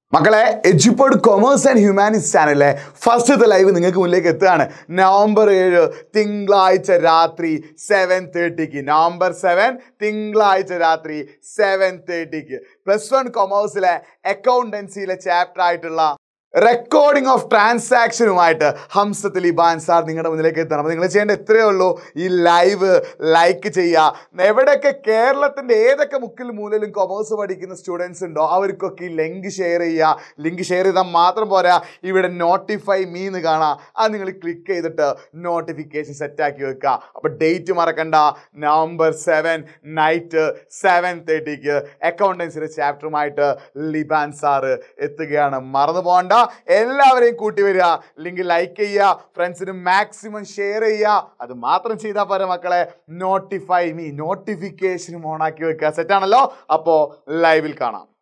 മക്കളെ എജുപ്പോഡ് commerce and humanities ചാനലിലെ ഫസ്റ്റത്തെ ലൈവ് നിങ്ങൾക്ക് മുന്നിലേക്ക് എത്തുകയാണ് നവംബർ ഏഴ് തിങ്കളാഴ്ച രാത്രി സെവൻ തേർട്ടിക്ക് നവംബർ സെവൻ തിങ്കളാഴ്ച രാത്രി സെവൻ തേർട്ടിക്ക് പ്ലസ് വൺ കൊമേഴ്സിലെ അക്കൗണ്ടൻസിയിലെ ചാപ്റ്റർ ആയിട്ടുള്ള റെക്കോർഡിംഗ് ഓഫ് ട്രാൻസാക്ഷനുമായിട്ട് ഹംസത്തിൽ ഇബാൻ സാർ നിങ്ങളുടെ മുന്നിലേക്ക് എത്തണം അപ്പോൾ നിങ്ങൾ ചെയ്യേണ്ട എത്രയേ ഉള്ളൂ ഈ ലൈവ് ലൈക്ക് ചെയ്യുക എവിടെയൊക്കെ കേരളത്തിൻ്റെ ഏതൊക്കെ മുക്കിൽ മൂലയിലും കൊമേഴ്സ് പഠിക്കുന്ന സ്റ്റുഡൻസ് ഉണ്ടോ അവർക്കൊക്കെ ഈ ലിങ്ക് ഷെയർ ചെയ്യുക ലിങ്ക് ഷെയർ ചെയ്താൽ മാത്രം പോരാ ഇവിടെ നോട്ടിഫൈ മീ എന്ന് കാണാം അത് നിങ്ങൾ ക്ലിക്ക് ചെയ്തിട്ട് നോട്ടിഫിക്കേഷൻ സെറ്റാക്കി വെക്കുക അപ്പോൾ ഡേറ്റ് മറക്കണ്ട നവംബർ സെവൻ നൈറ്റ് സെവൻ തേർട്ടിക്ക് അക്കൗണ്ടൻസിയുടെ ചാപ്റ്ററുമായിട്ട് ലിബാൻ സാറ് എത്തുകയാണ് മറന്നു പോകണ്ട എല്ലാവരെയും കൂട്ടി വരിക ലിങ്ക് ലൈക്ക് ചെയ്യുക ഫ്രണ്ട്സിന് മാക്സിമം ഷെയർ ചെയ്യുക അത് മാത്രം ചെയ്താൽ പോരെ മക്കളെ നോട്ടിഫൈ മീ നോട്ടിഫിക്കേഷനും ഓണാക്കി വെക്കുക സെറ്റാണല്ലോ അപ്പോൾ ലൈവിൽ കാണാം